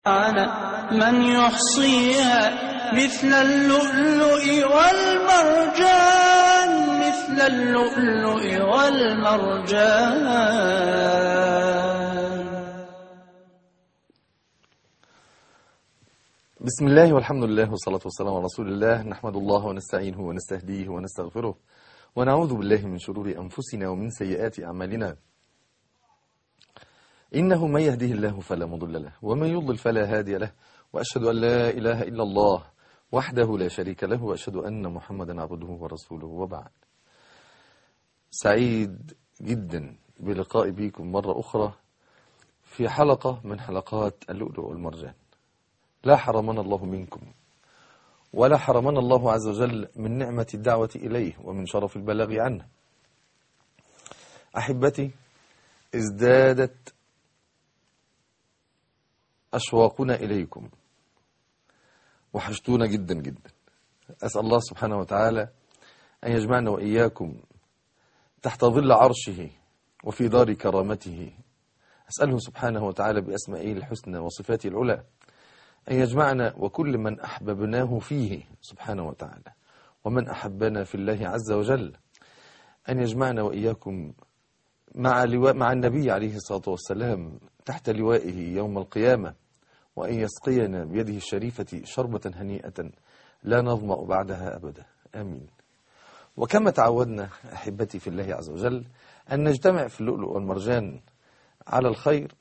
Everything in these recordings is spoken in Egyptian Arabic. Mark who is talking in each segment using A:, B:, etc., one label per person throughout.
A: من يحصيها مثل اللؤلؤ والمرجان مثل اللؤلؤ والمرجان
B: بسم الله والحمد لله والصلاة والسلام على رسول الله نحمد الله ونستعينه ونستهديه ونستغفره ونعوذ بالله من شرور أنفسنا ومن سيئات أعمالنا إنه من يهده الله فلا مضل له ومن يضلل فلا هادي له وأشهد أن لا إله إلا الله وحده لا شريك له وأشهد أن محمدا عبده ورسوله وبعد سعيد جدا بلقاء بكم مرة أخرى في حلقة من حلقات اللؤلؤ والمرجان لا حرمنا الله منكم ولا حرمنا الله عز وجل من نعمة الدعوة إليه ومن شرف البلاغ عنه أحبتي ازدادت أشواقنا إليكم وحشتونا جدا جدا أسأل الله سبحانه وتعالى أن يجمعنا وإياكم تحت ظل عرشه وفي دار كرامته أسأله سبحانه وتعالى بأسمائه الحسنى وصفاته العلى أن يجمعنا وكل من أحببناه فيه سبحانه وتعالى ومن أحبنا في الله عز وجل أن يجمعنا وإياكم مع, لواء مع النبي عليه الصلاة والسلام تحت لوائه يوم القيامة وأن يسقينا بيده الشريفة شربة هنيئة لا نظمأ بعدها أبدا آمين وكما تعودنا أحبتي في الله عز وجل أن نجتمع في اللؤلؤ والمرجان على الخير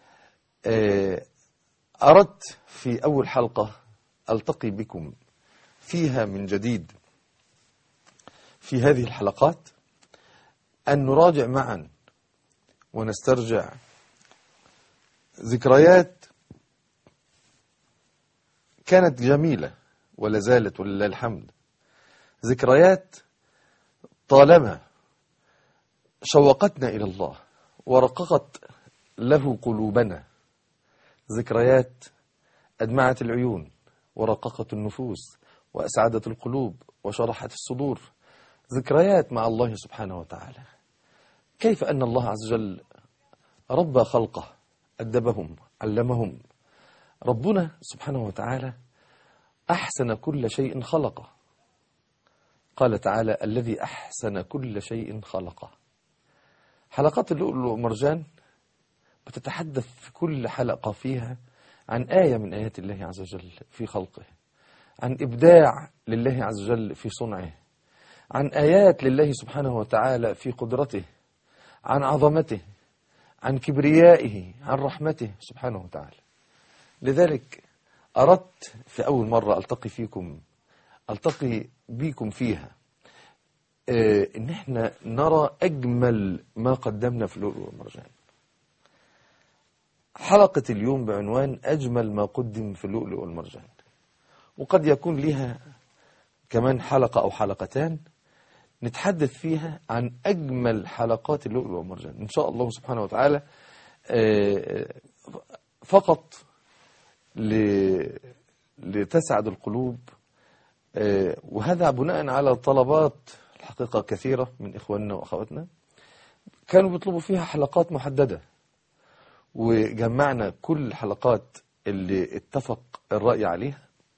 B: أردت في أول حلقة ألتقي بكم فيها من جديد في هذه الحلقات أن نراجع معا ونسترجع ذكريات كانت جميلة ولا زالت ولله الحمد ذكريات طالما شوقتنا إلى الله ورققت له قلوبنا ذكريات أدمعت العيون ورققت النفوس وأسعدت القلوب وشرحت الصدور ذكريات مع الله سبحانه وتعالى كيف أن الله عز وجل ربى خلقه أدبهم علمهم ربنا سبحانه وتعالى أحسن كل شيء خلقه قال تعالى الذي أحسن كل شيء خلقه حلقات اللؤلؤ والمرجان بتتحدث في كل حلقة فيها عن آية من آيات الله عز وجل في خلقه عن إبداع لله عز وجل في صنعه عن آيات لله سبحانه وتعالى في قدرته عن عظمته عن كبريائه عن رحمته سبحانه وتعالى لذلك أردت في أول مرة ألتقي فيكم ألتقي بيكم فيها آه إن إحنا نرى أجمل ما قدمنا في اللؤلؤ والمرجان حلقة اليوم بعنوان أجمل ما قدم في اللؤلؤ والمرجان وقد يكون لها كمان حلقة أو حلقتان نتحدث فيها عن أجمل حلقات اللؤلؤ والمرجان إن شاء الله سبحانه وتعالى فقط لتسعد القلوب وهذا بناء على طلبات الحقيقة كثيرة من إخواننا وأخواتنا كانوا بيطلبوا فيها حلقات محددة وجمعنا كل الحلقات اللي اتفق الرأي عليها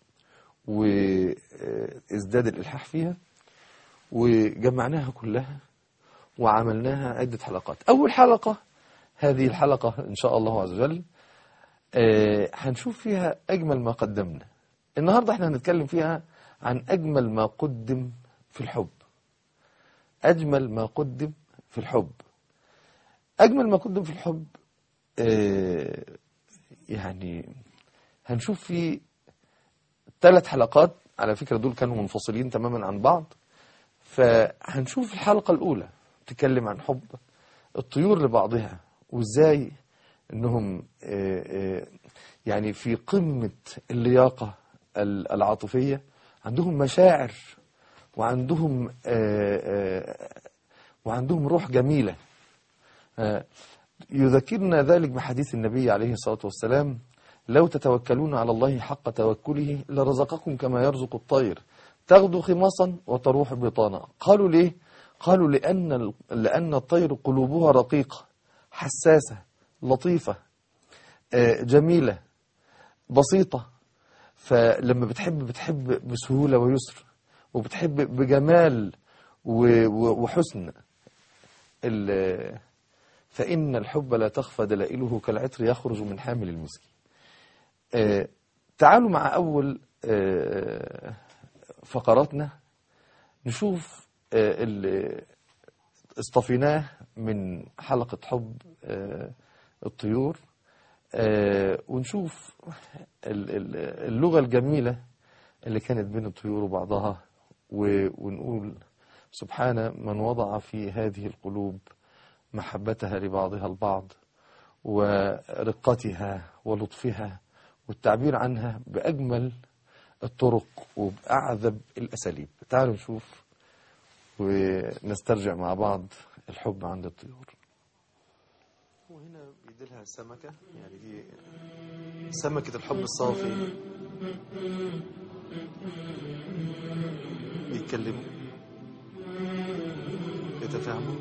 B: وازداد الإلحاح فيها وجمعناها كلها وعملناها عدة حلقات أول حلقة هذه الحلقة إن شاء الله عز وجل آه هنشوف فيها أجمل ما قدمنا النهاردة احنا هنتكلم فيها عن أجمل ما قدم في الحب أجمل ما قدم في الحب أجمل ما قدم في الحب آه يعني هنشوف في ثلاث حلقات على فكرة دول كانوا منفصلين تماما عن بعض فهنشوف الحلقة الأولى تتكلم عن حب الطيور لبعضها وازاي انهم يعني في قمة اللياقة العاطفية عندهم مشاعر وعندهم وعندهم روح جميلة يذكرنا ذلك بحديث النبي عليه الصلاة والسلام لو تتوكلون على الله حق توكله لرزقكم كما يرزق الطير تغدو خماصا وتروح بطانا قالوا ليه قالوا لأن, لأن الطير قلوبها رقيقة حساسة لطيفة جميلة بسيطة فلما بتحب بتحب بسهولة ويسر وبتحب بجمال و- و- وحسن ال- فإن الحب لا تخفى دلائله كالعطر يخرج من حامل المسك آه، تعالوا مع أول آه، فقراتنا نشوف آه، اللي اصطفيناه من حلقة حب آه، الطيور آه، ونشوف ال- ال- اللغة الجميلة اللي كانت بين الطيور وبعضها و- ونقول سبحان من وضع في هذه القلوب محبتها لبعضها البعض ورقتها ولطفها والتعبير عنها بأجمل الطرق وبأعذب الأساليب تعالوا نشوف ونسترجع مع بعض الحب عند الطيور وهنا بيديلها سمكة يعني دي سمكة الحب الصافي بيتكلموا يتفاهموا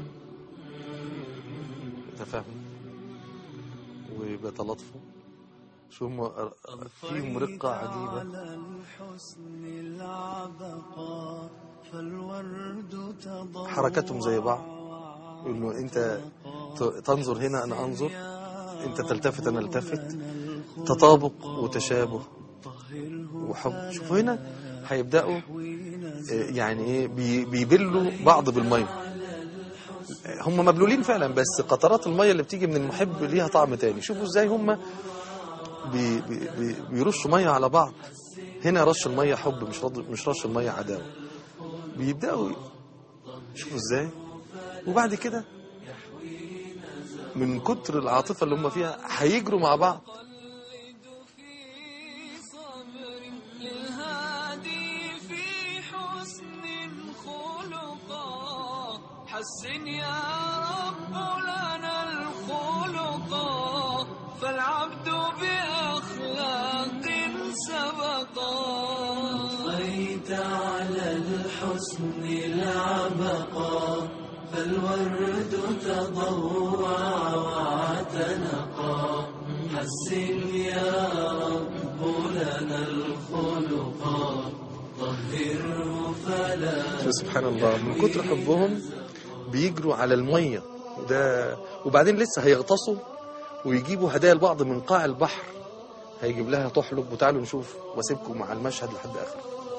B: يتفاهموا وبيتلاطفوا شو هم فيهم رقة عجيبة
A: على الحسن العبقى فالورد تضوع
B: حركاتهم زي بعض يقول له انت ت- تنظر هنا انا انظر انت تلتفت انا التفت تطابق وتشابه وحب شوفوا هنا هيبداوا آه، يعني ايه بي- بيبلوا بعض بالميه آه، هم مبلولين فعلا بس قطرات الميه اللي بتيجي من المحب ليها طعم تاني شوفوا ازاي هم بي بي بي بيرشوا ميه على بعض هنا رش الميه حب مش رد مش رش الميه عداوه بيبداوا شوفوا ازاي وبعد كده من كتر العاطفه اللي هم فيها هيجروا مع بعض
A: للهادي في حسن خلقا حسن يا رب لنا الخلقا فالعبد بأخلاق سبقا أطفيت على الحسن العبقا فالورد تضوع واعتنقا حسن يا رب لنا الخلقا طهره فلا
B: شوف سبحان الله من كتر حبهم بيجروا على الميه ده وبعدين لسه هيغطسوا ويجيبوا هدايا لبعض من قاع البحر هيجيب لها تحلب وتعالوا نشوف واسيبكم مع المشهد لحد اخره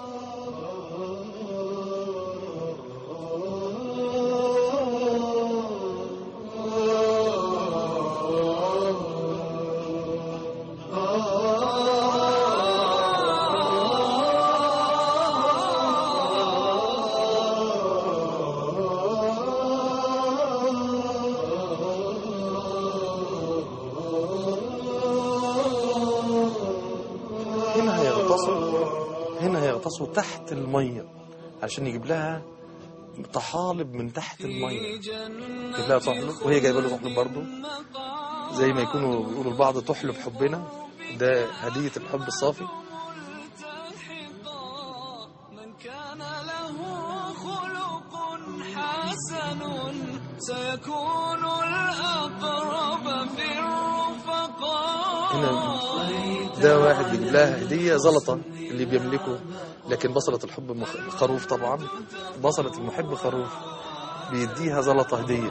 B: هنا هيغطسوا هنا هيغطسوا تحت الميه عشان يجيب لها طحالب من تحت الميه يجيب لها تحلب وهي جايبه له تحلب برضه زي ما يكونوا بيقولوا لبعض تحلب حبنا ده هديه الحب الصافي
A: ملتحقا من كان له خلق حسن سيكون الأقرب في الرفقاء
B: هنا ده واحد بيجيب لها هديه زلطه اللي بيملكه لكن بصله الحب مخ- خروف طبعا بصله المحب خروف بيديها زلطه هديه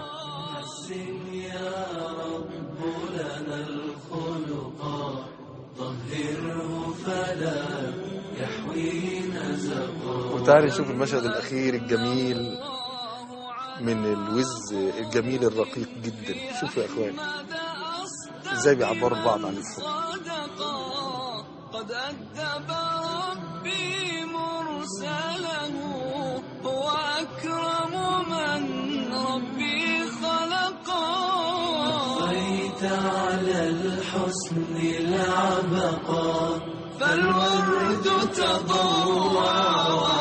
B: وتعالي نشوف المشهد الأخير الجميل من الوز الجميل الرقيق جدا شوفوا يا اخوان ازاي بيعبروا لبعض عن الحب
A: صدقا قد أدب ربي مرسله هو أكرم من ربي خلقا أطفيت على الحسن العبقا فالورد تضوع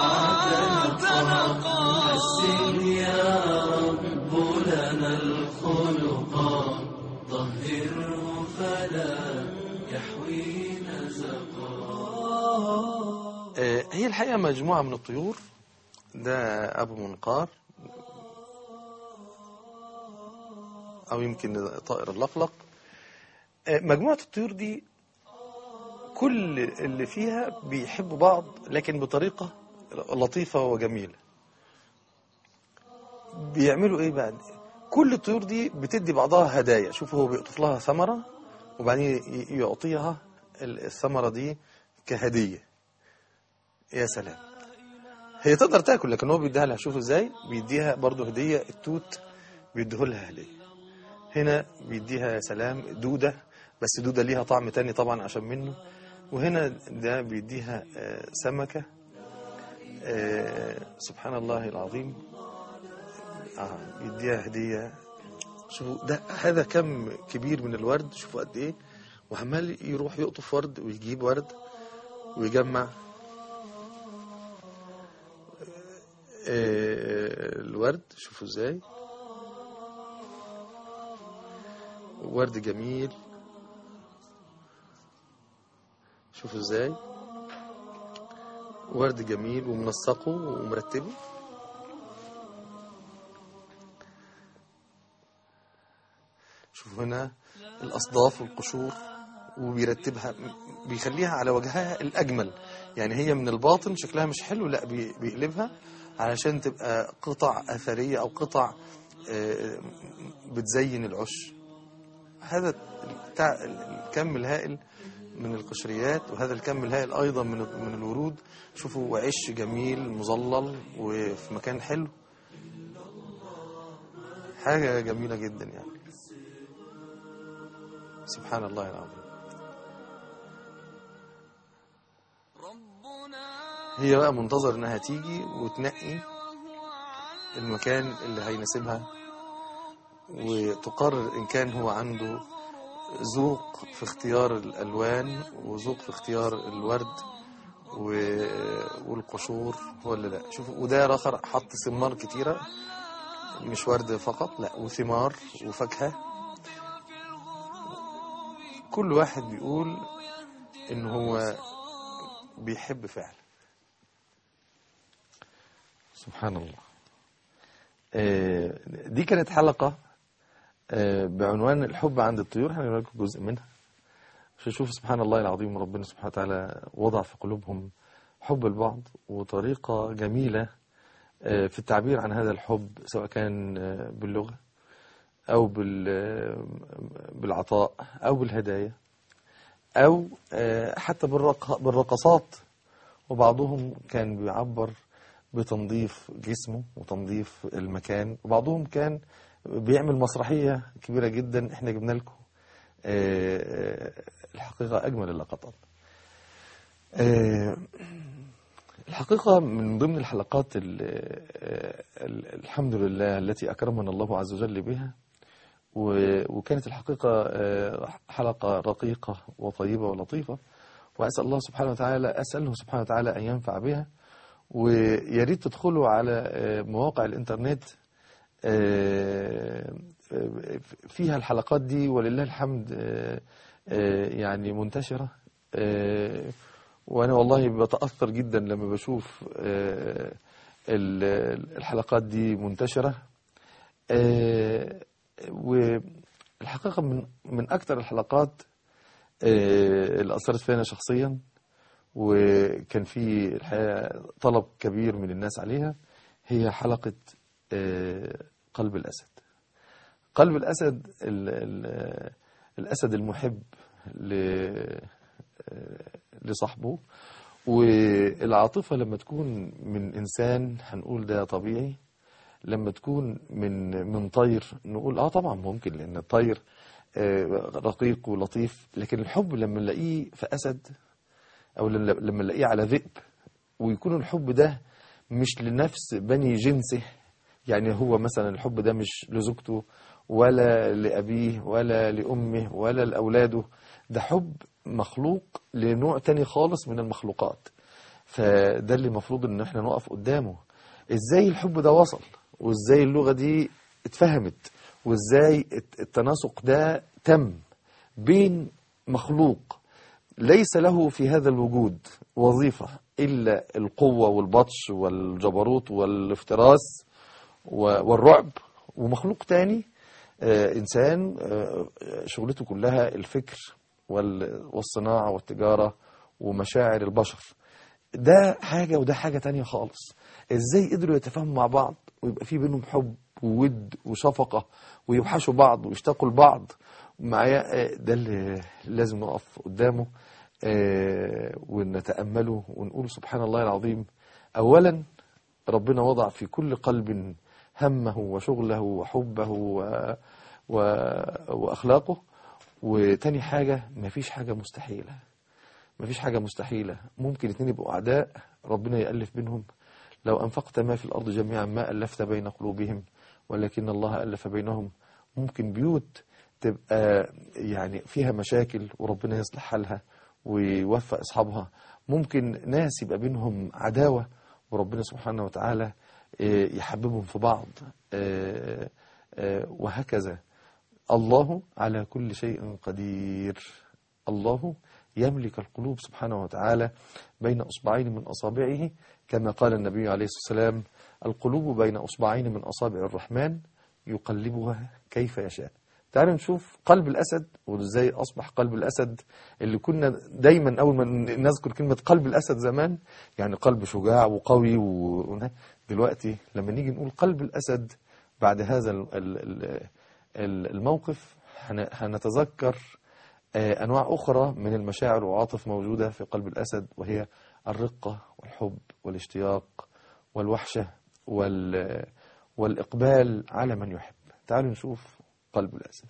A: واعتنقا حسن يا رب لنا الخلقا طهره فلا يحوي نزقا
B: آه، هي الحقيقة مجموعة من الطيور ده أبو منقار أو يمكن طائر اللقلق آه، مجموعة الطيور دي كل اللي فيها بيحبوا بعض لكن بطريقة لطيفة وجميلة بيعملوا ايه بقى كل الطيور دي بتدي بعضها هدايا شوفوا هو بيقطف لها ثمرة وبعدين ي- يعطيها ال- الثمرة دي كهدية يا سلام هي تقدر تاكل لكن هو بيديها لها شوفوا ازاي بيديها برضو هدية التوت بيديه لها هدية هنا بيديها يا سلام دودة بس دودة ليها طعم تاني طبعا عشان منه وهنا ده بيديها آه، سمكة آه، سبحان الله العظيم آه بيديها هدية شوفوا ده هذا كم كبير من الورد شوفوا قد ايه وعمال يروح يقطف ورد ويجيب ورد ويجمع آه، الورد شوفوا ازاي ورد جميل شوفوا ازاي ورد جميل ومنسقه ومرتبه شوفوا هنا الأصداف والقشور وبيرتبها بيخليها على وجهها الأجمل يعني هي من الباطن شكلها مش حلو لا بي- بيقلبها علشان تبقى قطع أثرية أو قطع آه، بتزين العش هذا التع- الكم الهائل من القشريات وهذا الكم الهائل أيضا من من الورود شوفوا وعش جميل مظلل وفي مكان حلو حاجة جميلة جدا يعني سبحان الله العظيم هي بقى منتظر انها تيجي وتنقي المكان اللي هيناسبها وتقرر ان كان هو عنده ذوق في اختيار الالوان وذوق في اختيار الورد و- والقشور ولا لا شوفوا وده رخر حط ثمار كتيره مش ورد فقط لا وثمار وفاكهه كل واحد بيقول ان هو بيحب فعلا سبحان الله آه، دي كانت حلقة آه، بعنوان الحب عند الطيور هنقول لكم جزء منها عشان نشوف سبحان الله العظيم ربنا سبحانه وتعالى وضع في قلوبهم حب البعض وطريقة جميلة آه، في التعبير عن هذا الحب سواء كان آه، باللغة أو بال- آه، بالعطاء أو بالهدايا أو آه، حتى بالرق- بالرقصات وبعضهم كان بيعبر بتنظيف جسمه وتنظيف المكان وبعضهم كان بيعمل مسرحية كبيرة جدا احنا جبنا لكم آه، الحقيقة أجمل اللقطات آه، الحقيقة من ضمن الحلقات ال- ال- الحمد لله التي أكرمنا الله عز وجل بها و- وكانت الحقيقة آه، حلقة رقيقة وطيبة ولطيفة وأسأل الله سبحانه وتعالى أسأله سبحانه وتعالى أن ينفع بها ويا ريت تدخلوا على آه، مواقع الإنترنت آه، آه، فيها الحلقات دي ولله الحمد آه، آه، يعني منتشرة آه، وأنا والله بتأثر جدا لما بشوف آه، ال- الحلقات دي منتشرة آه، والحقيقة من من أكثر الحلقات آه، اللي أثرت فينا شخصيا وكان في الحقيقة طلب كبير من الناس عليها هي حلقة آه، قلب الأسد قلب الأسد ال ال الأسد المحب ل- آه، لصاحبه والعاطفة لما تكون من إنسان هنقول ده طبيعي لما تكون من من طير نقول اه طبعا ممكن لان الطير آه، رقيق ولطيف لكن الحب لما نلاقيه في اسد او لما لما نلاقيه على ذئب ويكون الحب ده مش لنفس بني جنسه يعني هو مثلا الحب ده مش لزوجته ولا لأبيه ولا لأمه ولا لأولاده ده حب مخلوق لنوع تاني خالص من المخلوقات فده اللي المفروض ان احنا نقف قدامه ازاي الحب ده وصل وازاي اللغة دي اتفهمت وازاي الت- التناسق ده تم بين مخلوق ليس له في هذا الوجود وظيفة إلا القوة والبطش والجبروت والافتراس و- والرعب ومخلوق تاني آه، إنسان آه، شغلته كلها الفكر وال- والصناعة والتجارة ومشاعر البشر ده حاجة وده حاجة تانية خالص ازاي قدروا يتفاهموا مع بعض ويبقى في بينهم حب وود وشفقة ويوحشوا بعض ويشتاقوا لبعض معايا آه، ده اللي لازم نقف قدامه آه، ونتأمله ونقول سبحان الله العظيم أولا ربنا وضع في كل قلب همه وشغله وحبه و... و... وأخلاقه وتاني حاجة مفيش حاجة مستحيلة مفيش حاجة مستحيلة ممكن اتنين يبقوا أعداء ربنا يألف بينهم لو أنفقت ما في الأرض جميعا ما ألفت بين قلوبهم ولكن الله ألف بينهم ممكن بيوت تبقى يعني فيها مشاكل وربنا يصلح حالها ويوفق أصحابها ممكن ناس يبقى بينهم عداوة وربنا سبحانه وتعالى آه، يحببهم في بعض آه، آه، وهكذا الله على كل شيء قدير الله يملك القلوب سبحانه وتعالى بين أصبعين من أصابعه كما قال النبي عليه الصلاة والسلام القلوب بين أصبعين من أصابع الرحمن يقلبها كيف يشاء تعالوا نشوف قلب الأسد وإزاي أصبح قلب الأسد اللي كنا دايما أول ما نذكر كلمة قلب الأسد زمان يعني قلب شجاع وقوي و... دلوقتي لما نيجي نقول قلب الأسد بعد هذا ال- ال- ال- ال- الموقف هن- هنتذكر آه، أنواع أخرى من المشاعر والعواطف موجودة في قلب الأسد وهي الرقة والحب والاشتياق والوحشة وال والإقبال على من يحب تعالوا نشوف قلب الأسد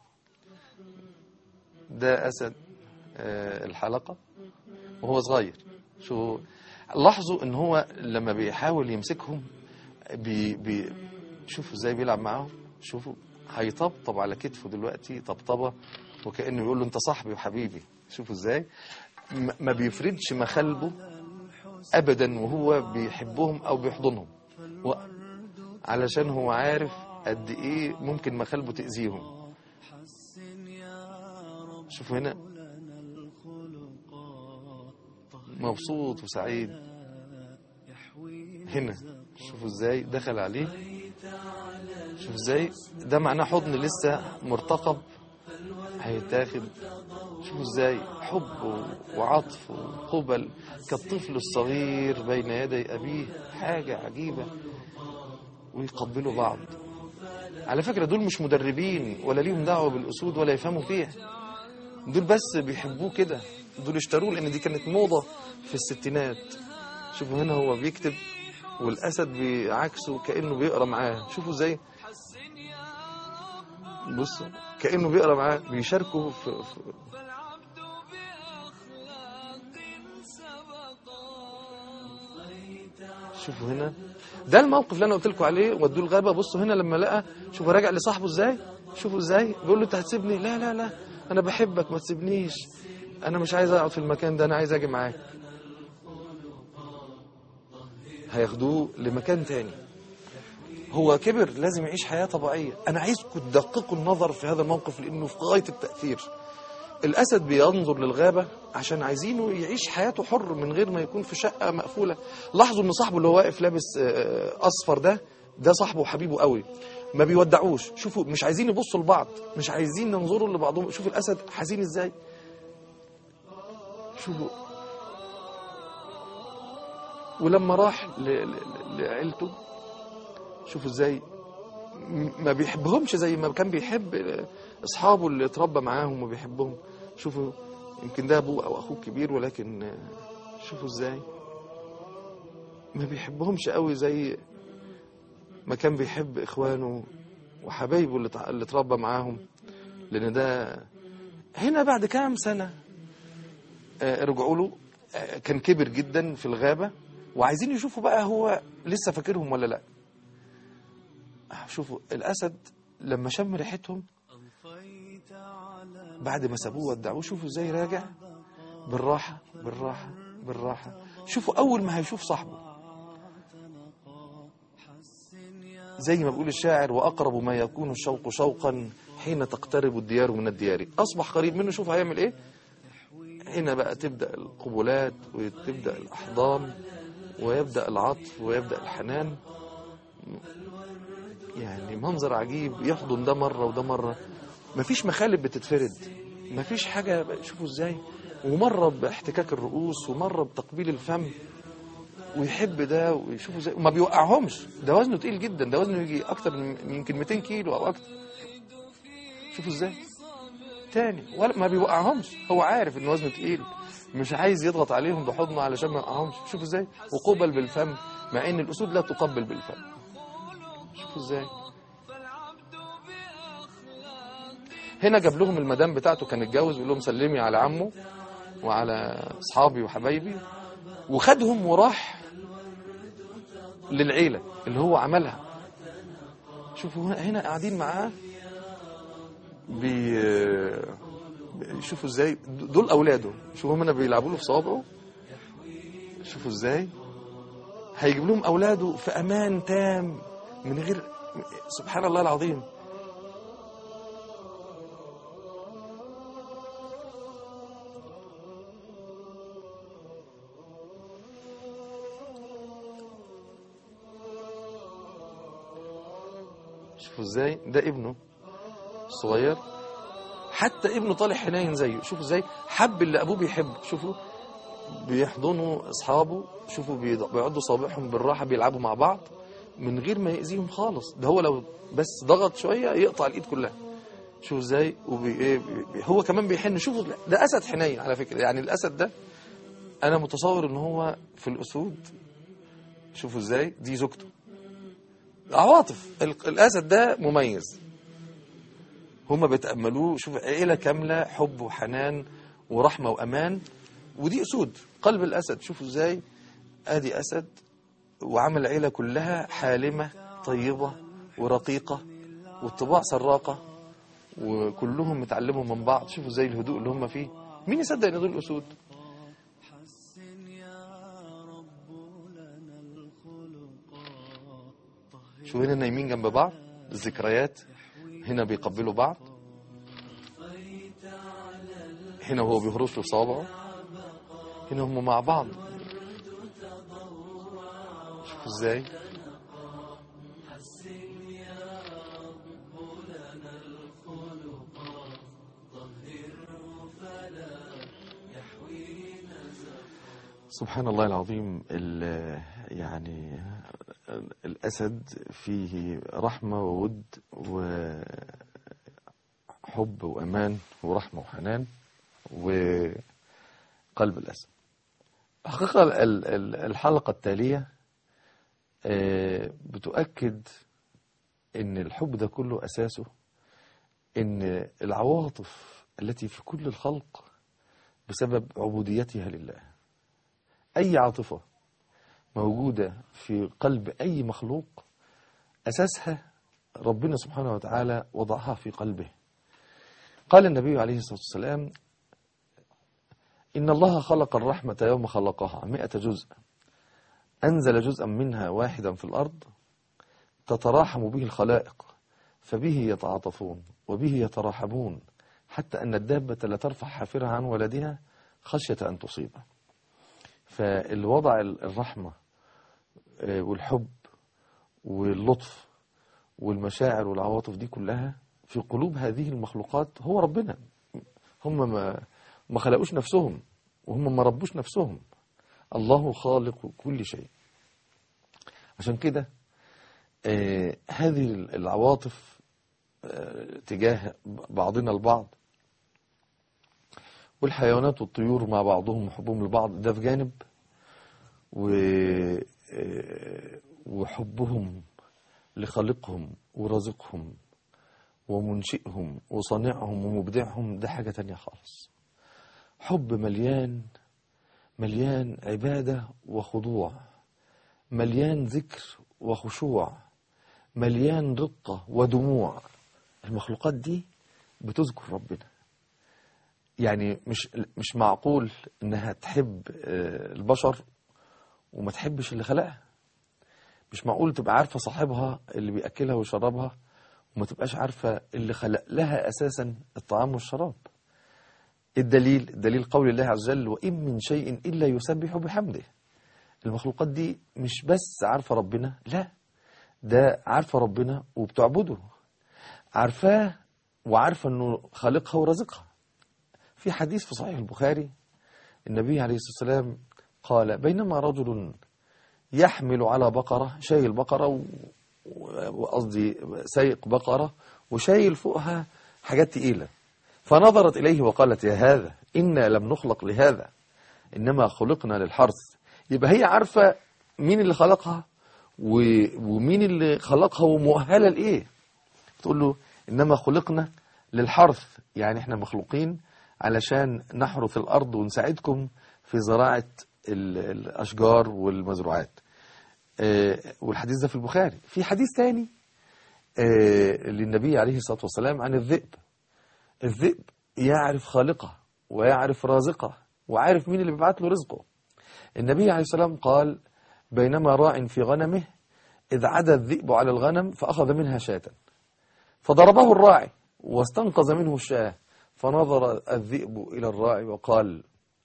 B: ده أسد آه، الحلقة وهو صغير شو لاحظوا ان هو لما بيحاول يمسكهم بي بي شوفوا ازاي بيلعب معاهم شوفوا هيطبطب على كتفه دلوقتي طبطبه وكانه بيقول له انت صاحبي وحبيبي شوفوا ازاي م- ما بيفردش مخالبه ابدا وهو بيحبهم او بيحضنهم و... علشان هو عارف قد ايه ممكن مخالبه تاذيهم شوفوا هنا مبسوط وسعيد هنا شوفوا ازاي دخل عليه شوفوا ازاي ده معناه حضن لسه مرتقب هيتاخد شوفوا ازاي حب و- وعطف وقبل كالطفل الصغير بين يدي ابيه حاجة عجيبة ويقبلوا بعض على فكرة دول مش مدربين ولا ليهم دعوة بالأسود ولا يفهموا فيها دول بس بيحبوه كده دول اشتروه لأن دي كانت موضة في الستينات شوفوا هنا هو بيكتب والأسد بعكسه كأنه بيقرأ معاه شوفوا ازاي بصوا كأنه بيقرأ معاه بيشاركوا في, في
A: فالعبد بأخلاق سبقا
B: شوفوا هنا ده الموقف اللي انا قلت لكم عليه ودوه الغابه بصوا هنا لما لقى شوفوا راجع لصاحبه ازاي شوفوا ازاي بيقول له انت هتسيبني لا لا لا انا بحبك ما تسيبنيش انا مش عايز اقعد في المكان ده انا عايز اجي معاك هياخدوه لمكان تاني هو كبر لازم يعيش حياه طبيعيه انا عايزكم تدققوا النظر في هذا الموقف لانه في غايه التاثير الاسد بينظر للغابه عشان عايزينه يعيش حياته حر من غير ما يكون في شقه مقفوله لاحظوا ان صاحبه اللي هو واقف لابس آه، اصفر ده ده صاحبه وحبيبه قوي ما بيودعوش شوفوا مش عايزين يبصوا لبعض مش عايزين ينظروا لبعضهم شوفوا الاسد حزين ازاي شوفوا ولما راح ل- ل- لعيلته شوفوا ازاي م- ما بيحبهمش زي ما كان بيحب اصحابه اللي اتربى معاهم وبيحبهم شوفوا يمكن ده ابوه او اخوه كبير ولكن آه، شوفوا ازاي ما بيحبهمش قوي زي ما كان بيحب اخوانه وحبايبه اللي اتع- اللي اتربى معاهم لان ده هنا بعد كام سنه آه، رجعوا له آه، كان كبر جدا في الغابه وعايزين يشوفوا بقى هو لسه فاكرهم ولا لا شوفوا الاسد لما شم ريحتهم بعد ما سابوه ودعوه شوفوا ازاي راجع بالراحه بالراحه بالراحه شوفوا اول ما هيشوف صاحبه زي ما بيقول الشاعر واقرب ما يكون الشوق شوقا حين تقترب الديار من الديار اصبح قريب منه شوف هيعمل ايه هنا بقى تبدا القبلات وتبدا الاحضان ويبدا العطف ويبدا الحنان يعني منظر عجيب يحضن ده مرة وده مرة مفيش مخالب بتتفرد مفيش حاجة شوفوا ازاي ومرة باحتكاك الرؤوس ومرة بتقبيل الفم ويحب ده ويشوفه زي وما بيوقعهمش ده وزنه تقيل جدا ده وزنه يجي اكتر من من يمكن 200 كيلو او اكتر شوفوا ازاي تاني ولا ما بيوقعهمش هو عارف ان وزنه تقيل مش عايز يضغط عليهم بحضنه علشان ما يوقعهمش شوفوا ازاي وقبل بالفم مع ان الاسود لا تقبل بالفم شوفوا ازاي هنا جاب لهم المدام بتاعته كان اتجوز ويقول لهم سلمي على عمه وعلى اصحابي وحبايبي وخدهم وراح للعيله اللي هو عملها شوفوا هنا, هنا قاعدين معاه بي شوفوا ازاي دول اولاده شوفوا هنا بيلعبوا له في صوابعه شوفوا ازاي هيجيب لهم اولاده في امان تام من غير سبحان الله العظيم شوفوا ازاي ده ابنه الصغير حتى ابنه طالع حنين زيه شوفوا ازاي حب اللي ابوه بيحبه شوفوا بيحضنوا اصحابه شوفوا بيض- بيقعدوا صابعهم بالراحه بيلعبوا مع بعض من غير ما يأذيهم خالص ده هو لو بس ضغط شويه يقطع الايد كلها شوفوا ازاي وبي إيه بي- بي- هو كمان بيحن شوفوا ده اسد حنين على فكره يعني الاسد ده انا متصور ان هو في الاسود شوفوا ازاي دي زوجته عواطف ال- الاسد ده مميز هما بيتأملوه شوف عيلة كاملة حب وحنان ورحمة وأمان ودي أسود قلب الأسد شوفوا إزاي آدي أسد وعمل عيلة كلها حالمة طيبة ورقيقة والطباع سراقة وكلهم متعلموا من بعض شوفوا زي الهدوء اللي هم فيه مين يصدق ان دول أسود شو هنا نايمين جنب بعض الذكريات هنا بيقبلوا بعض هنا وهو بيهرش له صوابعه هنا هم مع بعض شوفوا ازاي سبحان الله العظيم ال- يعني الأسد فيه رحمة وود وحب وأمان ورحمة وحنان وقلب الأسد حقيقة ال- ال- الحلقة التالية آه، بتؤكد ان الحب ده كله أساسه ان العواطف التي في كل الخلق بسبب عبوديتها لله أي عاطفة موجودة في قلب أي مخلوق أساسها ربنا سبحانه وتعالى وضعها في قلبه قال النبي عليه الصلاة والسلام إن الله خلق الرحمة يوم خلقها مئة جزء أنزل جزءا منها واحدا في الأرض تتراحم به الخلائق فبه يتعاطفون وبه يتراحمون حتى أن الدابة لا ترفع حافرها عن ولدها خشية أن تصيبه فالوضع الرحمة آه، والحب واللطف والمشاعر والعواطف دي كلها في قلوب هذه المخلوقات هو ربنا هم ما ما خلقوش نفسهم وهم ما ربوش نفسهم الله خالق كل شيء عشان كده آه، هذه العواطف آه، تجاه بعضنا البعض والحيوانات والطيور مع بعضهم وحبهم لبعض ده في جانب و آه، وحبهم لخالقهم ورازقهم ومنشئهم وصانعهم ومبدعهم ده حاجة تانية خالص حب مليان مليان عبادة وخضوع مليان ذكر وخشوع مليان رقة ودموع المخلوقات دي بتذكر ربنا يعني مش مش معقول انها تحب آه، البشر وما تحبش اللي خلقها مش معقول تبقى عارفة صاحبها اللي بيأكلها ويشربها وما تبقاش عارفة اللي خلق لها أساسا الطعام والشراب الدليل الدليل قول الله عز وجل وإن من شيء إلا يسبح بحمده المخلوقات دي مش بس عارفة ربنا لا ده عارفة ربنا وبتعبده عارفاه وعارفة أنه خالقها ورزقها في حديث في صحيح البخاري النبي عليه الصلاة والسلام قال بينما رجل يحمل على بقرة شايل بقرة و- وقصدي سايق بقرة وشايل فوقها حاجات تقيلة فنظرت إليه وقالت يا هذا إنا لم نخلق لهذا إنما خلقنا للحرث يبقى هي عارفة مين اللي خلقها و- ومين اللي خلقها ومؤهلة لإيه تقول له إنما خلقنا للحرث يعني إحنا مخلوقين علشان نحرث الأرض ونساعدكم في زراعة ال- الأشجار والمزروعات آه، والحديث ده في البخاري في حديث ثاني آه، للنبي عليه الصلاة والسلام عن الذئب الذئب يعرف خالقه ويعرف رازقه وعارف مين اللي بيبعت له رزقه النبي عليه الصلاة والسلام قال بينما راع في غنمه إذ عدا الذئب على الغنم فأخذ منها شاة فضربه الراعي واستنقذ منه الشاة فنظر الذئب إلى الراعي وقال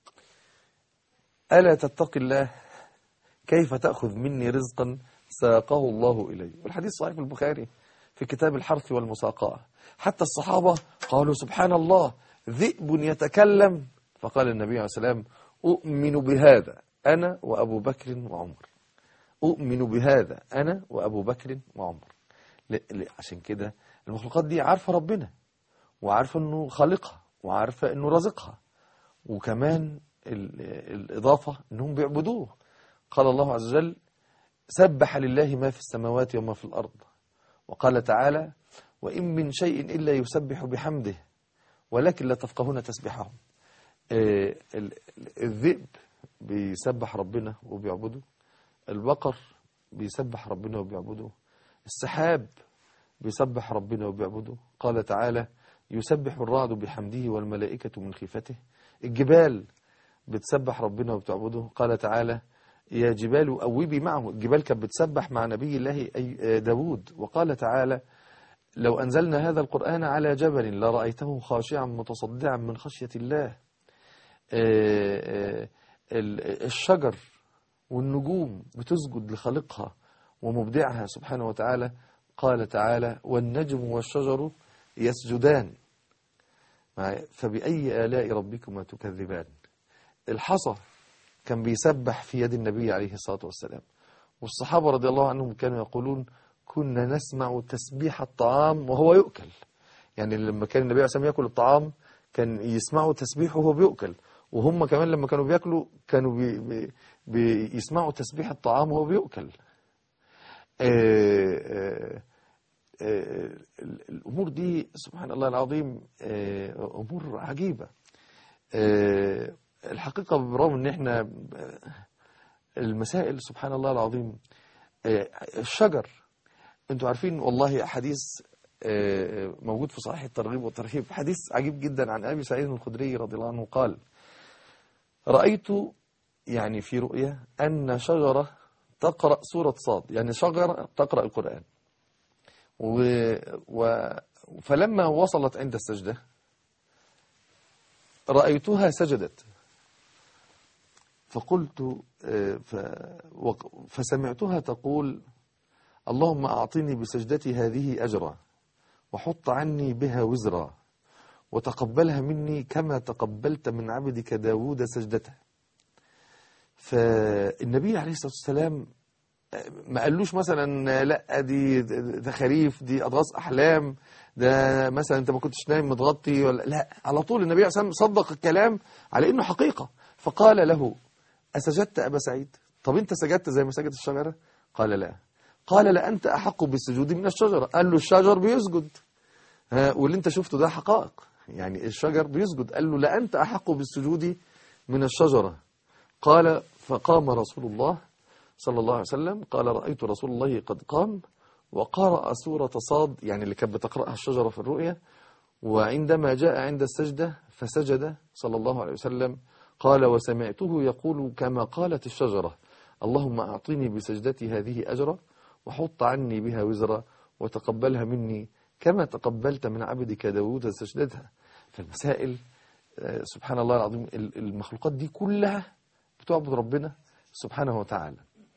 B: ألا تتقي الله كيف تأخذ مني رزقا ساقه الله إلي والحديث صحيح في البخاري في كتاب الحرث والمساقاة حتى الصحابة قالوا سبحان الله ذئب يتكلم فقال النبي عليه السلام أؤمن بهذا أنا وأبو بكر وعمر أؤمن بهذا أنا وأبو بكر وعمر ل- ل- عشان كده المخلوقات دي عارفة ربنا وعارفة أنه خالقها وعارفة أنه رازقها وكمان ال- الإضافة أنهم بيعبدوه قال الله عز وجل سبح لله ما في السماوات وما في الأرض وقال تعالى وإن من شيء إلا يسبح بحمده ولكن لا تفقهون تسبحهم آه، ال- ال- الذئب بيسبح ربنا وبيعبده البقر بيسبح ربنا وبيعبده السحاب بيسبح ربنا وبيعبده قال تعالى يسبح الرعد بحمده والملائكة من خيفته الجبال بتسبح ربنا وبتعبده قال تعالى يا جبال أوبي معه الجبال كانت بتسبح مع نبي الله أي- آه، داود وقال تعالى لو أنزلنا هذا القرآن على جبل لرأيته خاشعا متصدعا من خشية الله آه، آه، ال- الشجر والنجوم بتسجد لخالقها ومبدعها سبحانه وتعالى قال تعالى والنجم والشجر يسجدان معايا؟ فبأي آلاء ربكما تكذبان الحصى كان بيسبح في يد النبي عليه الصلاة والسلام والصحابة رضي الله عنهم كانوا يقولون كنا نسمع تسبيح الطعام وهو يؤكل يعني لما كان النبي عليه الصلاة والسلام يأكل الطعام كان يسمعوا تسبيحه وهو بيؤكل وهم كمان لما كانوا بياكلوا كانوا بي بي بيسمعوا تسبيح الطعام وهو بيؤكل آه، آه، آه، ال- الأمور دي سبحان الله العظيم آه، أمور عجيبة آه، الحقيقة برغم ان احنا آه، المسائل سبحان الله العظيم آه، الشجر انتوا عارفين والله حديث آه، موجود في صحيح الترغيب والترهيب حديث عجيب جدا عن أبي سعيد الخدري رضي الله عنه قال رأيت يعني في رؤيا أن شجرة تقرأ سورة صاد يعني شجرة تقرأ القرآن و... و... فلما وصلت عند السجدة رأيتها سجدت فقلت آه، ف... وق- فسمعتها تقول اللهم أعطني بسجدتي هذه أجرا وحط عني بها وزرا وتقبلها مني كما تقبلت من عبدك داود سجدته فالنبي عليه الصلاة والسلام ما قالوش مثلا لا دي ده خريف دي اضغاث احلام ده مثلا انت ما كنتش نايم متغطي ولا لا على طول النبي عليه الصلاه والسلام صدق الكلام على انه حقيقه فقال له اسجدت ابا سعيد طب انت سجدت زي ما سجدت الشجره قال لا قال لا انت احق بالسجود من الشجره قال له الشجر بيسجد ها واللي انت شفته ده حقائق يعني الشجر بيسجد قال له لا انت احق بالسجود من الشجره قال فقام رسول الله صلى الله عليه وسلم قال رأيت رسول الله قد قام وقرأ سورة صاد يعني اللي كانت بتقرأها الشجرة في الرؤيا وعندما جاء عند السجدة فسجد صلى الله عليه وسلم قال وسمعته يقول كما قالت الشجرة اللهم أعطني بسجدتي هذه أجرا وحط عني بها وزرا وتقبلها مني كما تقبلت من عبدك داود سجدتها فالمسائل آه، سبحان الله العظيم ال- المخلوقات دي كلها بتعبد ربنا سبحانه وتعالى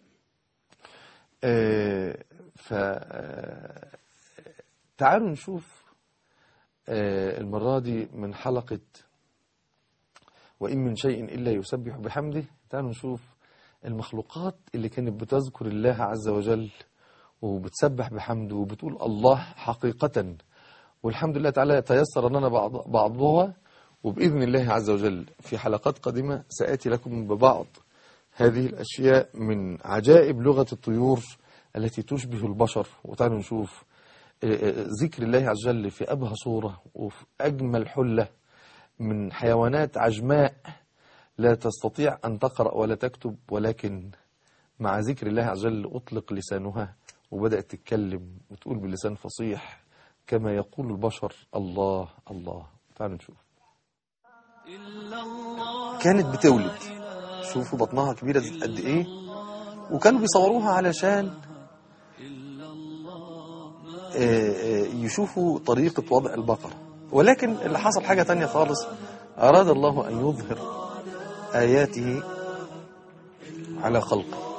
B: آه، ف آه، تعالوا نشوف آه، المرة دي من حلقة وإن من شيء إلا يسبح بحمده تعالوا نشوف المخلوقات اللي كانت بتذكر الله عز وجل وبتسبح بحمده وبتقول الله حقيقة والحمد لله تعالى تيسر لنا بعض بعضها وبإذن الله عز وجل في حلقات قادمة سآتي لكم ببعض هذه الأشياء من عجائب لغة الطيور التي تشبه البشر وتعالوا نشوف آه، آه، ذكر الله عز وجل في أبهى صورة وفي أجمل حلة من حيوانات عجماء لا تستطيع أن تقرأ ولا تكتب ولكن مع ذكر الله عز وجل أطلق لسانها وبدأت تتكلم وتقول بلسان فصيح كما يقول البشر الله الله تعالوا نشوف كانت بتولد شوفوا بطنها كبيرة قد ايه وكانوا بيصوروها علشان آه، آه، يشوفوا طريقة وضع البقرة ولكن اللي حصل حاجة تانية خالص أراد الله أن يظهر آياته على خلقه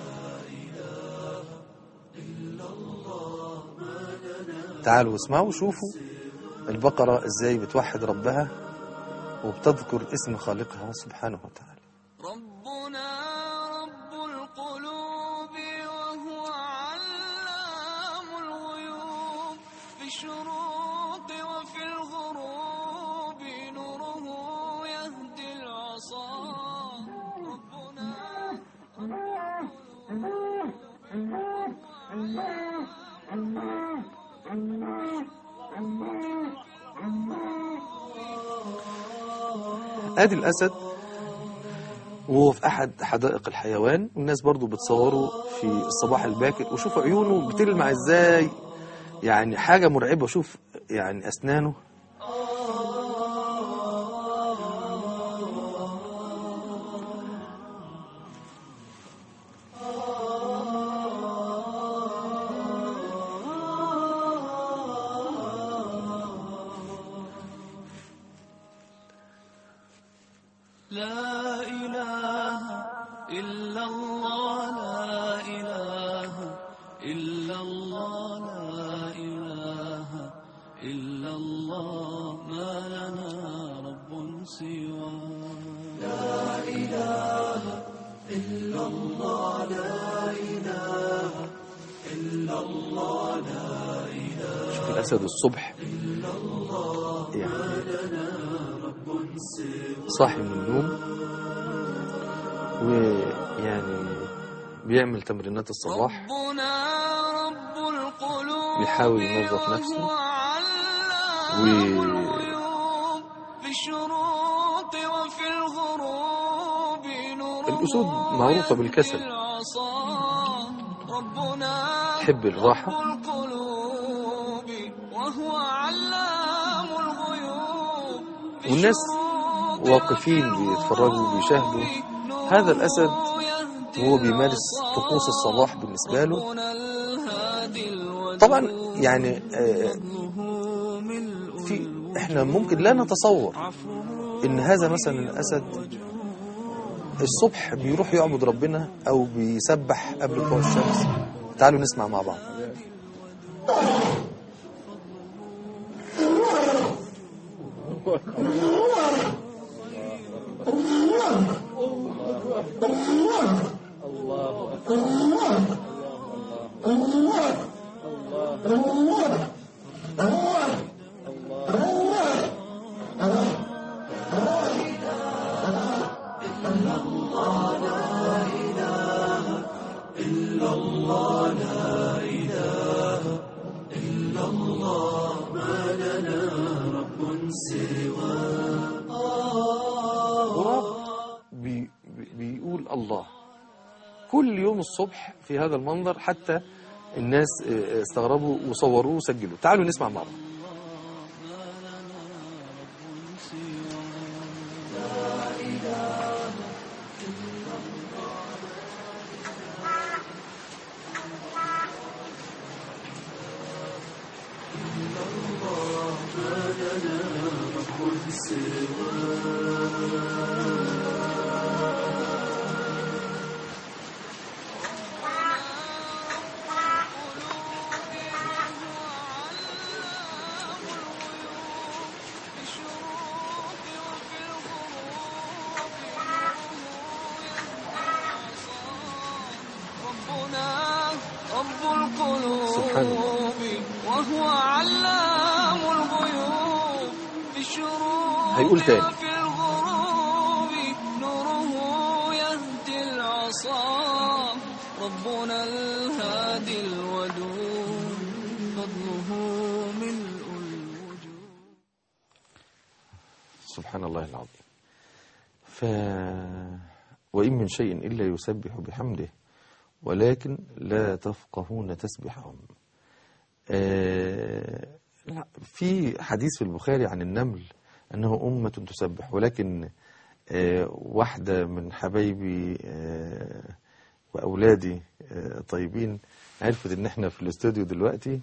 B: تعالوا اسمعوا شوفوا البقرة ازاي بتوحد ربها وبتذكر اسم خالقها سبحانه وتعالى
A: ربنا رب القلوب وهو علام الغيوب في الشروق وفي الغروب نوره يهدي العصا ربنا
B: ادي الاسد وهو في احد حدائق الحيوان الناس برضو بتصوره في الصباح الباكر وشوفوا عيونه بتلمع ازاي يعني حاجة مرعبة شوف يعني اسنانه
A: لا إله إلا الله لا إله إلا الله لا إله إلا الله ما لنا رب سوى
B: شوف الاسد الصبح يعني صاحي من النوم ويعني بيعمل تمرينات الصباح
A: ربنا رب القلوب
B: بيحاول ينظف نفسه
A: وهو علام
B: و-
A: الغيوب في الشروق وفي الغروب نوره
B: الأسود معروفة بالكسل.
A: يهدي العصا ربنا
B: تحب الراحة
A: رب القلوب وهو علام الغيوب في
B: والناس
A: الشروق
B: واقفين
A: وفي
B: بيتفرجوا بيشاهدوا
A: الغروب
B: هذا الأسد
A: يهدي
B: وهو بيمارس
A: العصا.
B: طقوس الصباح بالنسبة له
A: ربنا الهادي الودود
B: طبعا يعني آه،
A: فضله ملء
B: في احنا ممكن لا نتصور ان هذا مثلا الاسد الصبح بيروح يعبد ربنا او بيسبح قبل طلوع الشمس تعالوا نسمع مع بعض غراب بي بي- بيقول الله كل يوم الصبح في هذا المنظر حتى الناس آه، استغربوا وصوروه وسجلوا تعالوا نسمع مع بعض سبحان
A: القلوب وهو علام الغيوب في الشروق
B: هيقول تاني.
A: وفي الغروب نوره يهدي العصا ربنا الهادي الودود فضله ملء الوجود
B: سبحان الله العظيم ف وإن من شيء إلا يسبح بحمده ولكن لا تفقهون تسبحهم آه، لا، في حديث في البخاري عن النمل أنه أمة تسبح ولكن آه، واحدة من حبايبي آه، وأولادي آه، طيبين عرفت إن إحنا في الاستوديو دلوقتي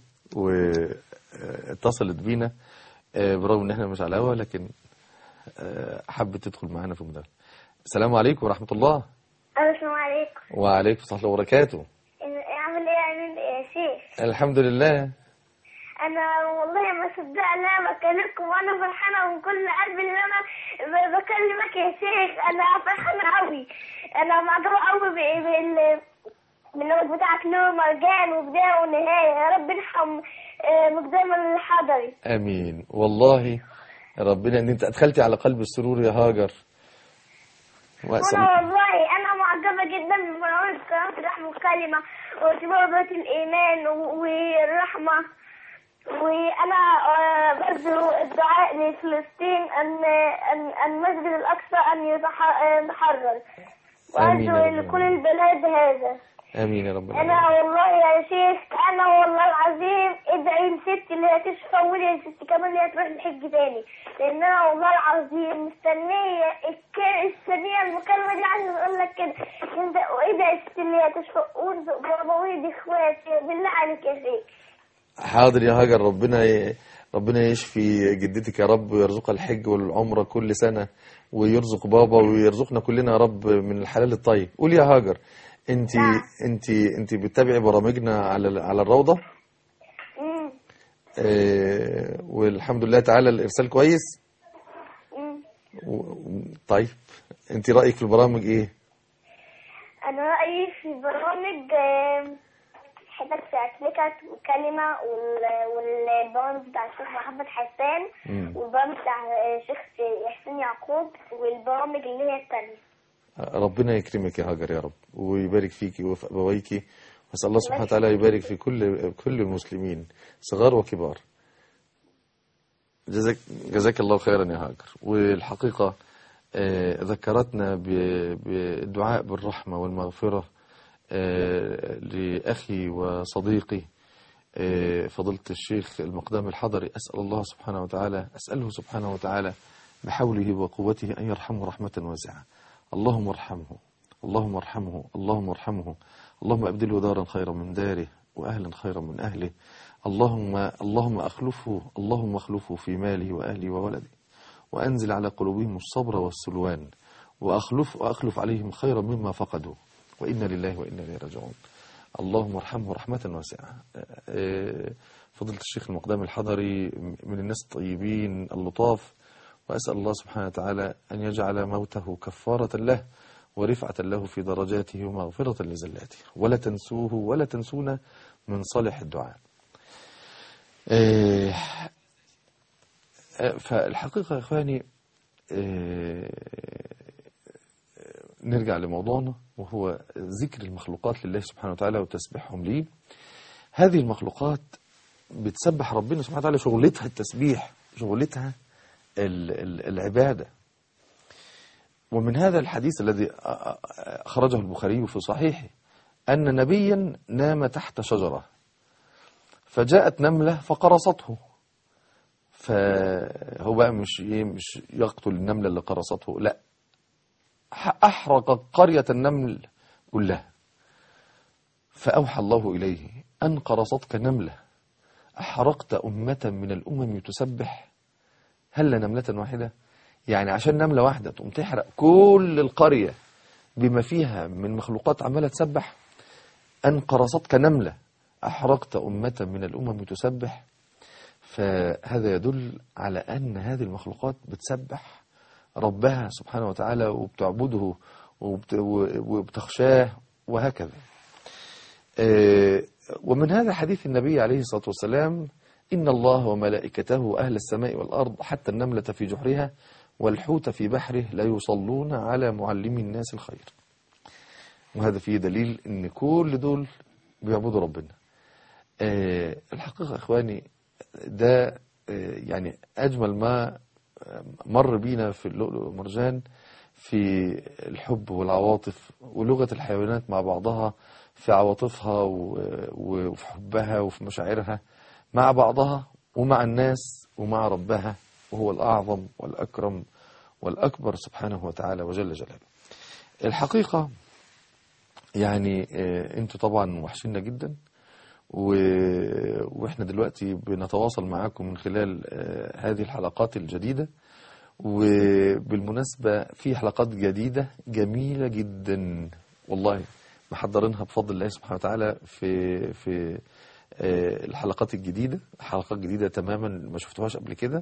B: واتصلت بينا آه، برغم إن إحنا مش على الهوا لكن آه، حبت تدخل معانا في المدرسة السلام عليكم ورحمة الله
C: السلام عليكم
B: وعليكم السلام ورحمة الله وبركاته
C: عامل ايه عامل ايه يا شيخ
B: الحمد لله
C: انا والله ما صدق ان انا بكلمكم وانا فرحانه من كل قلبي ان انا ب- بكلمك يا شيخ انا فرحانه قوي انا معجبه قوي ب- بال بالنمط بتاعك نور مرجان وبدايه ونهايه يا رب ارحم آه، مقدام الحضري
B: امين والله ربنا ان انت ادخلتي على قلب السرور يا هاجر واسال
C: وانا والله انا معجبه جدا ببرامج قناه الرحمه والكلمه وارتباط الايمان و- والرحمه وانا آه، برضو الدعاء لفلسطين ان ان ان المسجد الاقصى ان يتح- آه، يتحرر
B: آمين يا
C: وارجو
B: رب
C: لكل البلاد هذا
B: امين يا رب
C: انا
B: العالمين
C: والله يا شيخ انا والله العظيم ادعي لستي اللي هي تشفى ولي ستي كمان اللي هي تروح الحج تاني لان انا والله العظيم مستنيه الك- الثانيه المكالمه دي عشان اقول لك كده انت ادعي ستي اللي هي تشفى وارزق بابا ويدي اخواتي بالله عليك يا شيخ
B: حاضر يا هاجر ربنا ي... ربنا يشفي جدتك يا رب ويرزقها الحج والعمرة كل سنة ويرزق بابا ويرزقنا كلنا يا رب من الحلال الطيب قول يا هاجر انت
C: نعم.
B: انت انت بتتابعي برامجنا على على الروضة
C: امم
B: اه والحمد لله تعالى الارسال كويس
C: امم
B: و... طيب انت رأيك في البرامج ايه
C: انا رايي في البرامج آم، حتت في أسلكة وكلمة وال- والبرامج بتاع الشيخ محمد حسان
B: مم.
C: والبرامج بتاع الشيخ يحسين يعقوب والبرامج اللي هي التانية
B: ربنا يكرمك يا هاجر يا رب ويبارك فيك وفي أبويك وأسأل الله سبحانه وتعالى يبارك في كل كل المسلمين صغار وكبار جزاك جزاك الله خيرا يا هاجر والحقيقة آه، ذكرتنا ب- بالدعاء بالرحمة والمغفرة آه، لأخي وصديقي آه، فضيلة الشيخ المقدام الحضري أسأل الله سبحانه وتعالى أسأله سبحانه وتعالى بحوله وقوته أن يرحمه رحمة واسعة اللهم ارحمه اللهم ارحمه اللهم ارحمه اللهم أبدله دارا خيرا من داره وأهلا خيرا من أهله اللهم اللهم أخلفه اللهم أخلفه في ماله وأهله وولده وأنزل على قلوبهم الصبر والسلوان وأخلف, وأخلف عليهم خيرا مما فقدوا وإنا لله وإنا إليه راجعون اللهم ارحمه رحمة واسعة آه، فضيلة الشيخ المقدام الحضري من الناس الطيبين اللطاف وأسأل الله سبحانه وتعالى أن يجعل موته كفارة له ورفعة له في درجاته ومغفرة لزلاته ولا تنسوه ولا تنسونا من صالح الدعاء آه، آه، فالحقيقة يا إخواني آه، نرجع لموضوعنا وهو ذكر المخلوقات لله سبحانه وتعالى وتسبيحهم ليه هذه المخلوقات بتسبح ربنا سبحانه وتعالى شغلتها التسبيح شغلتها ال- ال- العبادة ومن هذا الحديث الذي أخرجه البخاري في صحيحه أن نبيا نام تحت شجرة فجاءت نملة فقرصته فهو بقى مش إيه مش يقتل النملة اللي قرصته لا ح- أحرق قرية النمل كلها فأوحى الله إليه أن قرصتك نملة أحرقت أمة من الأمم تسبح هل نملة واحدة يعني عشان نملة واحدة تقوم تحرق كل القرية بما فيها من مخلوقات عمالة تسبح أن قرصتك نملة أحرقت أمة من الأمم تسبح فهذا يدل على أن هذه المخلوقات بتسبح ربها سبحانه وتعالى وبتعبده وبت- وبتخشاه وهكذا آه، ومن هذا حديث النبي عليه الصلاة والسلام إن الله وملائكته أهل السماء والأرض حتى النملة في جحرها والحوت في بحره لا يصلون على معلم الناس الخير وهذا فيه دليل ان كل دول بيعبدوا ربنا آه، الحقيقة اخواني ده آه، يعني اجمل ما آه، مر بينا في اللؤلؤ والمرجان في الحب والعواطف ولغة الحيوانات مع بعضها في عواطفها و- و- وفي حبها وفي مشاعرها مع بعضها ومع الناس ومع ربها وهو الأعظم والأكرم والأكبر سبحانه وتعالى وجل جلاله الحقيقة يعني آه، انتوا طبعا وحشنا جدا و... واحنا دلوقتي بنتواصل معاكم من خلال آه، هذه الحلقات الجديدة وبالمناسبة في حلقات جديدة جميلة جدا والله محضرينها بفضل الله سبحانه وتعالى في في آه، الحلقات الجديدة حلقات جديدة تماما ما شفتوهاش قبل كده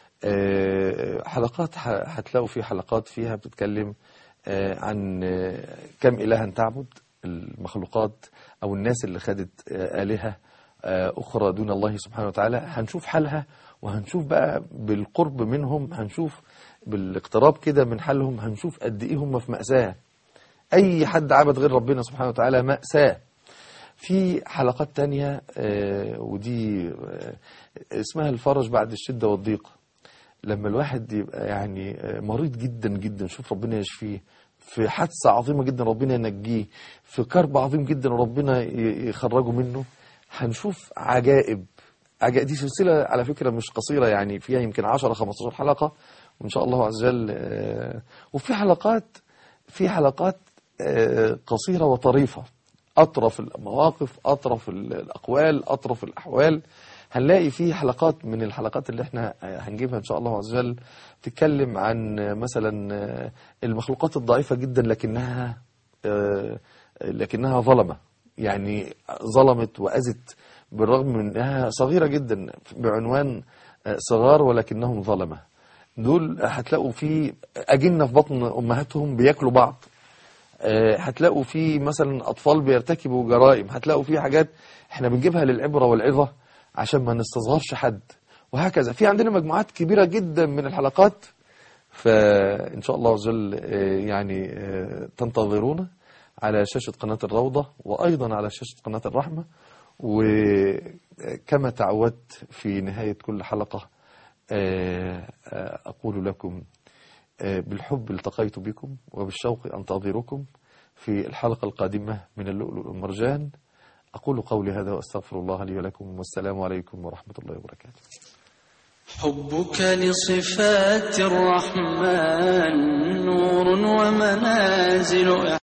B: آه، حلقات ح- هتلاقوا في حلقات فيها بتتكلم آه، عن آه، كم إلها تعبد المخلوقات أو الناس اللي خدت آه، آلهة آه، أخرى دون الله سبحانه وتعالى هنشوف حالها وهنشوف بقى بالقرب منهم هنشوف بالاقتراب كده من حالهم هنشوف قد إيه هم في مأساة أي حد عبد غير ربنا سبحانه وتعالى مأساة في حلقات تانية آه، ودي آه، اسمها الفرج بعد الشدة والضيق لما الواحد يبقى يعني آه، مريض جدا جدا شوف ربنا يشفيه في حادثة عظيمة جدا ربنا ينجيه في كرب عظيم جدا ربنا ي- يخرجه منه هنشوف عجائب عجائب دي سلسلة على فكرة مش قصيرة يعني فيها يمكن 10 15 حلقة وإن شاء الله عز وجل آه، وفي حلقات في حلقات آه، قصيرة وطريفة أطرف المواقف أطرف ال- الأقوال أطرف الأحوال هنلاقي في حلقات من الحلقات اللي احنا هنجيبها إن شاء الله عز وجل تتكلم عن آه، مثلا آه، المخلوقات الضعيفة جدا لكنها آه، لكنها ظلمة يعني ظلمت وأذت بالرغم من أنها صغيرة جدا بعنوان آه، صغار ولكنهم ظلمة دول هتلاقوا في أجنة في بطن أمهاتهم بياكلوا بعض آه، هتلاقوا في مثلا أطفال بيرتكبوا جرائم هتلاقوا في حاجات احنا بنجيبها للعبرة والعظة عشان ما نستصغرش حد وهكذا في عندنا مجموعات كبيرة جدا من الحلقات فإن شاء الله عز وجل آه، يعني آه، تنتظرونا على شاشة قناة الروضة وأيضا على شاشة قناة الرحمة وكما تعودت في نهاية كل حلقة آه، آه، أقول لكم آه، بالحب التقيت بكم وبالشوق أنتظركم في الحلقة القادمة من اللؤلؤ والمرجان أقول قولي هذا وأستغفر الله لي ولكم والسلام عليكم ورحمة الله وبركاته
A: حبك لصفات الرحمن نور ومنازل